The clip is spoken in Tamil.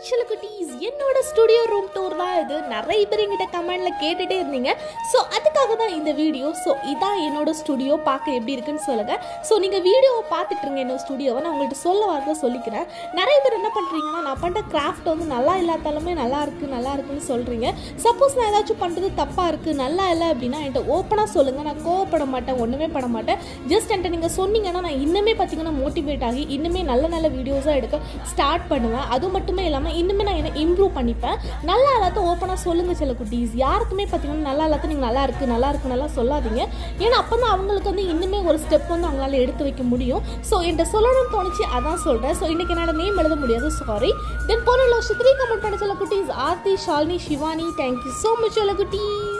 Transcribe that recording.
சில குட்டீஸ் என்னோட ஸ்டுடியோ ரூம் டூர் தான் இது நிறைய பேர் என்கிட்ட கமெண்ட்ல கேட்டுட்டே இருந்தீங்க ஸோ அதுக்காக தான் இந்த வீடியோ ஸோ இதான் என்னோட ஸ்டுடியோ பார்க்க எப்படி இருக்குன்னு சொல்லுங்க ஸோ நீங்கள் வீடியோவை பார்த்துட்டு இருங்க என்னோட ஸ்டுடியோவை நான் உங்கள்கிட்ட சொல்ல வரத சொல்லிக்கிறேன் நிறைய பேர் என்ன பண்ணுறீங்கன்னா நான் பண்ணுற கிராஃப்ட் வந்து நல்லா இல்லாதாலுமே நல்லா இருக்கு நல்லா இருக்குன்னு சொல்கிறீங்க சப்போஸ் நான் ஏதாச்சும் பண்ணுறது தப்பாக இருக்குது நல்லா இல்லை அப்படின்னா என்கிட்ட ஓப்பனாக சொல்லுங்கள் நான் கோவப்பட மாட்டேன் ஒன்றுமே பட மாட்டேன் ஜஸ்ட் என்கிட்ட நீங்கள் சொன்னீங்கன்னா நான் இன்னுமே பார்த்தீங்கன்னா மோட்டிவேட் ஆகி இன்னுமே நல்ல நல்ல வீடியோஸாக எடுக்க ஸ்டார்ட் பண்ணுவேன் அது மட்டுமே இல்லாமல் இன்னுமே நான் என்ன இம்ப்ரூவ் பண்ணிப்பேன் நல்லா எல்லாத்தையும் ஓப்பனாக சொல்லுங்கள் சில குட்டீஸ் யாருக்குமே பார்த்தீங்கன்னா நல்லா எல்லாத்தையும் நீங்கள் நல்லா இருக்குது நல்லா இருக்கு நல்லா சொல்லாதீங்க ஏன்னா அப்போ தான் அவங்களுக்கு வந்து இன்னுமே ஒரு ஸ்டெப் வந்து அவங்களால எடுத்து வைக்க முடியும் ஸோ என்கிட்ட சொல்லணும்னு தோணுச்சு அதான் சொல்கிறேன் ஸோ இன்றைக்கி என்னால் நேம் எழுத முடியாது சாரி தென் போன வருஷத்துலேயும் கமெண்ட் பண்ண சில குட்டீஸ் Aarthi Shalini Shivani thank you so much சில குட்டீஸ்